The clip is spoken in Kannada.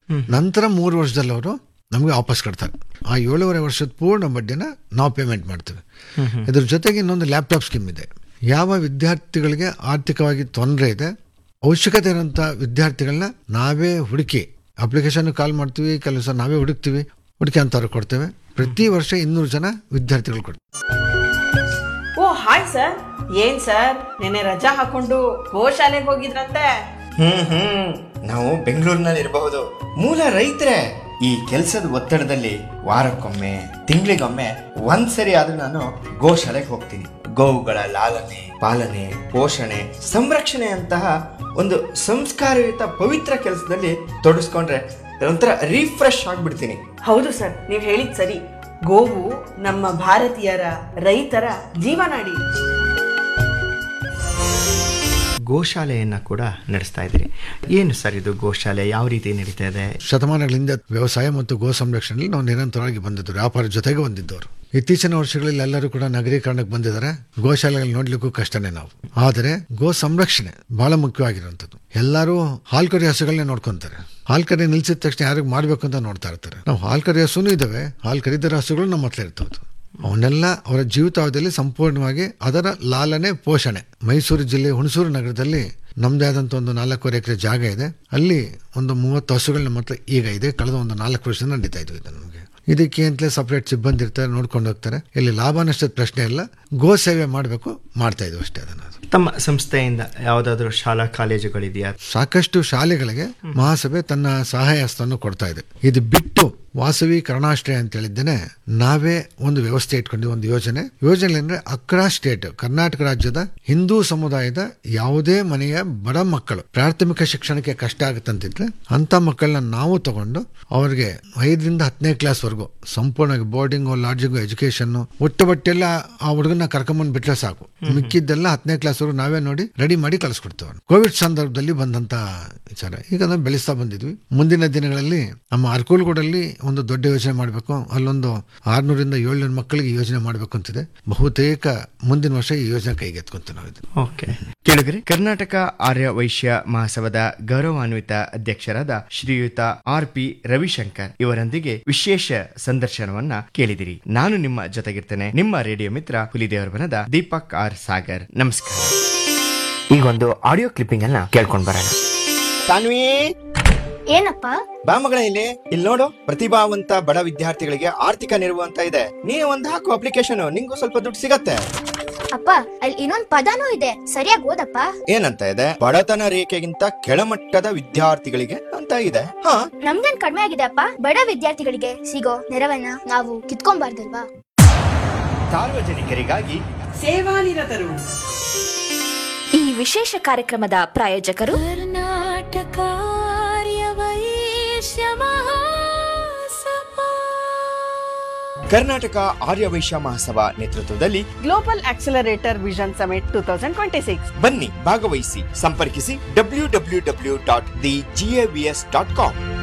ನಂತರ ಮೂರು ವರ್ಷದಲ್ಲಿ ಅವರು ನಮಗೆ ವಾಪಸ್ ಕೊಡ್ತಾರೆ ಆ ಏಳೂವರೆ ವರ್ಷದ ಪೂರ್ಣ ಬಡ್ಡಿನ ನಾವು ಪೇಮೆಂಟ್ ಮಾಡ್ತೀವಿ ಇದ್ರ ಜೊತೆಗೆ ಇನ್ನೊಂದು ಲ್ಯಾಪ್ಟಾಪ್ ಸ್ಕೀಮ್ ಇದೆ ಯಾವ ವಿದ್ಯಾರ್ಥಿಗಳಿಗೆ ಆರ್ಥಿಕವಾಗಿ ತೊಂದರೆ ಇದೆ ಅವಶ್ಯಕತೆ ಇರೋಂಥ ವಿದ್ಯಾರ್ಥಿಗಳನ್ನ ನಾವೇ ಹುಡುಕಿ ಅಪ್ಲಿಕೇಶನ್ ಕಾಲ್ ಮಾಡ್ತೀವಿ ಕೆಲವು ಸಲ ನಾವೇ ಹುಡುಕ್ತೀವಿ ಹುಡುಕಿ ಅಂತವ್ರು ಕೊಡ್ತೇವೆ ಪ್ರತಿ ವರ್ಷ ಇನ್ನೂರು ಜನ ವಿದ್ಯಾರ್ಥಿಗಳು ಕೊಡ್ತೀವಿ ಓ ಹಾಯ್ ಸರ್ ಏನ್ ಸರ್ ನೆನ್ನೆ ರಜಾ ಹಾಕೊಂಡು ಗೋಶಾಲೆಗೆ ಹೋಗಿದ್ರಂತೆ ಹ್ಮ್ ಹ್ಮ್ ನಾವು ಬೆಂಗಳೂರಿನಲ್ಲಿ ಇರಬಹುದು ಮೂಲ ರೈತರೇ ಈ ಕೆಲಸದ ಒತ್ತಡದಲ್ಲಿ ವಾರಕ್ಕೊಮ್ಮೆ ತಿಂಗಳಿಗೊಮ್ಮೆ ಒಂದ್ಸರಿ ಆದ್ರೂ ನಾನು ಗೋಶಾಲೆಗೆ ಹೋಗ್ತೀನಿ ಗೋವುಗಳ ಲಾಲನೆ ಪಾಲನೆ ಪೋಷಣೆ ಸಂರಕ್ಷಣೆ ಅಂತಹ ಒಂದು ಸಂಸ್ಕಾರಯುತ ಪವಿತ್ರ ಕೆಲಸದಲ್ಲಿ ತೊಡಗಿಸ್ಕೊಂಡ್ರೆ ಒಂಥರ ರಿಫ್ರೆಶ್ ಆಗ್ಬಿಡ್ತೀನಿ ಹೌದು ಸರ್ ನೀವು ಹೇಳಿದ್ ಸರಿ ಗೋವು ನಮ್ಮ ಭಾರತೀಯರ ರೈತರ ಜೀವನಾಡಿ ಗೋಶಾಲೆಯನ್ನ ಕೂಡ ನಡೆಸ್ತಾ ಇದ್ದೀರಿ ಏನು ಸರ್ ಇದು ಗೋಶಾಲೆ ಯಾವ ರೀತಿ ನಡೀತಾ ಇದೆ ಶತಮಾನಗಳಿಂದ ವ್ಯವಸಾಯ ಮತ್ತು ಗೋ ಸಂರಕ್ಷಣೆಯಲ್ಲಿ ನಾವು ನಿರಂತರವಾಗಿ ಬಂದಿದ್ದು ವ್ಯಾಪಾರ ಜೊತೆಗೆ ಬಂದಿದ್ದವರು ಇತ್ತೀಚಿನ ವರ್ಷಗಳಲ್ಲಿ ಎಲ್ಲರೂ ಕೂಡ ನಗರೀಕರಣಕ್ಕೆ ಬಂದಿದ್ದಾರೆ ಗೋಶಾಲೆಗಳು ನೋಡ್ಲಿಕ್ಕೂ ಕಷ್ಟನೇ ನಾವು ಆದರೆ ಗೋ ಸಂರಕ್ಷಣೆ ಬಹಳ ಮುಖ್ಯವಾಗಿರುವಂಥದ್ದು ಎಲ್ಲರೂ ಹಾಲ್ ಕರಿ ಹಸುಗಳನ್ನೇ ನೋಡ್ಕೊಂತಾರೆ ಹಾಲ್ ಕರಿ ನಿಲ್ಸಿದ ತಕ್ಷಣ ಯಾರಿಗೆ ಮಾಡಬೇಕು ಅಂತ ನೋಡ್ತಾ ಇರ್ತಾರೆ ನಾವು ಹಾಲ್ ಕರಿ ಹಸುನೂ ಇದ್ದಾವೆ ಹಾಲ್ ಕರಿದರ ಹಸುಗಳು ನಮ್ಮ ಹತ್ರ ಇರ್ತವೆ ಅವನ್ನೆಲ್ಲ ಅವರ ಜೀವಿತಾವಧಿಯಲ್ಲಿ ಸಂಪೂರ್ಣವಾಗಿ ಅದರ ಲಾಲನೆ ಪೋಷಣೆ ಮೈಸೂರು ಜಿಲ್ಲೆ ಹುಣಸೂರು ನಗರದಲ್ಲಿ ನಮ್ಮದೇ ಆದಂಥ ಒಂದು ನಾಲ್ಕೂವರೆ ಎಕರೆ ಜಾಗ ಇದೆ ಅಲ್ಲಿ ಒಂದು ಮೂವತ್ತು ಹಸುಗಳು ನಮ್ಮ ಹತ್ರ ಈಗ ಇದೆ ಕಳೆದ ಒಂದು ನಾಲ್ಕು ವರ್ಷದಿಂದ ನಡೀತಾ ಇದ್ವು ಇದು ನಮಗೆ ಇದಕ್ಕೆ ಅಂತಲೇ ಸಪ್ರೇಟ್ ಸಿಬ್ಬಂದಿ ಇರ್ತಾರೆ ನೋಡ್ಕೊಂಡು ಹೋಗ್ತಾರೆ ಇಲ್ಲಿ ಲಾಭ ನಷ್ಟದ ಪ್ರಶ್ನೆ ಇಲ್ಲ ಗೋ ಸೇವೆ ಮಾಡಬೇಕು ಮಾಡ್ತಾ ಇದ್ವು ಅಷ್ಟೇ ಅದನ್ನು ತಮ್ಮ ಸಂಸ್ಥೆಯಿಂದ ಯಾವುದಾದ್ರೂ ಶಾಲಾ ಕಾಲೇಜುಗಳಿದೆಯಾ ಸಾಕಷ್ಟು ಶಾಲೆಗಳಿಗೆ ಮಹಾಸಭೆ ತನ್ನ ಸಹಾಯ ಹಸ್ತವನ್ನು ಕೊಡ್ತಾ ಇದೆ ಇದು ಬಿಟ್ಟು ವಾಸವಿ ಕರುಣಾಶ್ರಯ ಅಂತ ಹೇಳಿದ್ದೇನೆ ನಾವೇ ಒಂದು ವ್ಯವಸ್ಥೆ ಇಟ್ಕೊಂಡಿವಿ ಒಂದು ಯೋಜನೆ ಯೋಜನೆ ಅಂದ್ರೆ ಅಕ್ರಾ ಸ್ಟೇಟ್ ಕರ್ನಾಟಕ ರಾಜ್ಯದ ಹಿಂದೂ ಸಮುದಾಯದ ಯಾವುದೇ ಮನೆಯ ಬಡ ಮಕ್ಕಳು ಪ್ರಾಥಮಿಕ ಶಿಕ್ಷಣಕ್ಕೆ ಕಷ್ಟ ಆಗುತ್ತಂತಿದ್ರೆ ಅಂತ ಮಕ್ಕಳನ್ನ ನಾವು ತಗೊಂಡು ಅವ್ರಿಗೆ ಐದರಿಂದ ಹತ್ತನೇ ಕ್ಲಾಸ್ ವರೆಗೂ ಸಂಪೂರ್ಣವಾಗಿ ಬೋರ್ಡಿಂಗು ಲಾಡ್ಜಿಂಗು ಎಜುಕೇಶನ್ ಒಟ್ಟು ಬಟ್ಟೆಲ್ಲ ಆ ಹುಡುಗನ ಕರ್ಕೊಂಬಂದ್ ಬಿಟ್ರೆ ಸಾಕು ಮಿಕ್ಕಿದ್ದೆಲ್ಲ ಹತ್ತನೇ ಕ್ಲಾಸ್ ವರೆಗೂ ನಾವೇ ನೋಡಿ ರೆಡಿ ಮಾಡಿ ಕಳಿಸ್ಕೊಡ್ತೇವೆ ಕೋವಿಡ್ ಸಂದರ್ಭದಲ್ಲಿ ಬಂದಂತ ವಿಚಾರ ಈಗ ನಾವು ಬೆಳೆಸ್ತಾ ಬಂದಿದ್ವಿ ಮುಂದಿನ ದಿನಗಳಲ್ಲಿ ನಮ್ಮ ಅರ್ಕೂಲ್ಗೂಡಲ್ಲಿ ಒಂದು ದೊಡ್ಡ ಯೋಜನೆ ಮಾಡಬೇಕು ಅಲ್ಲೊಂದು ಆರ್ನೂರಿಂದ ಏಳ್ನೂರು ಮಕ್ಕಳಿಗೆ ಈ ಯೋಜನೆ ಮಾಡಬೇಕು ಅಂತಿದೆ ಬಹುತೇಕ ಮುಂದಿನ ವರ್ಷ ಈ ಯೋಜನೆ ಕೈಗೆತ್ಕೊಂತೀವಿ ನಾವು ಇದು ಓಕೆ ಕೇಳಿದ್ರಿ ಕರ್ನಾಟಕ ಆರ್ಯ ವೈಶ್ಯ ಮಹಾಸಭದ ಗೌರವಾನ್ವಿತ ಅಧ್ಯಕ್ಷರಾದ ಶ್ರೀಯುತ ಆರ್ ಪಿ ರವಿಶಂಕರ್ ಇವರೊಂದಿಗೆ ವಿಶೇಷ ಸಂದರ್ಶನವನ್ನ ಕೇಳಿದಿರಿ ನಾನು ನಿಮ್ಮ ಜೊತೆಗಿರ್ತೇನೆ ನಿಮ್ಮ ರೇಡಿಯೋ ಮಿತ್ರ ಹುಲಿದೇವರ ಬನದ ದೀಪಕ್ ಆರ್ ಸಾಗರ್ ನಮಸ್ಕಾರ ಈಗೊಂದು ಆಡಿಯೋ ಕ್ಲಿಪ್ಪಿಂಗ್ ಅನ್ನ ಕೇಳ್ಕೊಂಡ್ ಬರೋಣ ಸಾನ್ವಿ ಏನಪ್ಪ ಬಾ ಮಗಳ ಇಲ್ಲಿ ಇಲ್ಲಿ ನೋಡು ಪ್ರತಿಭಾವಂತ ಬಡ ವಿದ್ಯಾರ್ಥಿಗಳಿಗೆ ಆರ್ಥಿಕ ನೆರವು ಅಂತ ಇದೆ ನೀನು ಒಂದು ಹಾಕು ಅಪ್ಲಿಕೇಶನ್ ನಿಂಗೂ ಸ್ವಲ್ಪ ದುಡ್ಡು ಸಿಗತ್ತೆ ಅಪ್ಪ ಅಲ್ಲಿ ಇನ್ನೊಂದ್ ಪದಾನೂ ಇದೆ ಸರಿಯಾಗಿ ಓದಪ್ಪ ಏನಂತ ಇದೆ ಬಡತನ ರೇಖೆಗಿಂತ ಕೆಳಮಟ್ಟದ ವಿದ್ಯಾರ್ಥಿಗಳಿಗೆ ಅಂತ ಇದೆ ಹಾ ನಮ್ದೇನ್ ಕಡಿಮೆ ಆಗಿದೆ ಅಪ್ಪ ಬಡ ವಿದ್ಯಾರ್ಥಿಗಳಿಗೆ ಸಿಗೋ ನೆರವನ್ನ ನಾವು ಕಿತ್ಕೊಂಬಾರ್ದಲ್ವಾ ಸಾರ್ವಜನಿಕರಿಗಾಗಿ ಸೇವಾನಿರತರು ಈ ವಿಶೇಷ ಕಾರ್ಯಕ್ರಮದ ಪ್ರಾಯೋಜಕರು ಕರ್ನಾಟಕ ಆರ್ಯ ವೈಶ್ಯ ಮಹಾಸಭಾ ಕರ್ನಾಟಕ ಆರ್ಯ ವೈಶ್ಯ ಮಹಾಸಭಾ ನೇತೃತ್ವದಲ್ಲಿ global accelerator vision summit two thousand twenty six ಬನ್ನಿ ಭಾಗವಹಿಸಿ ಸಂಪರ್ಕಿಸಿ W W W dot the GAVS dot com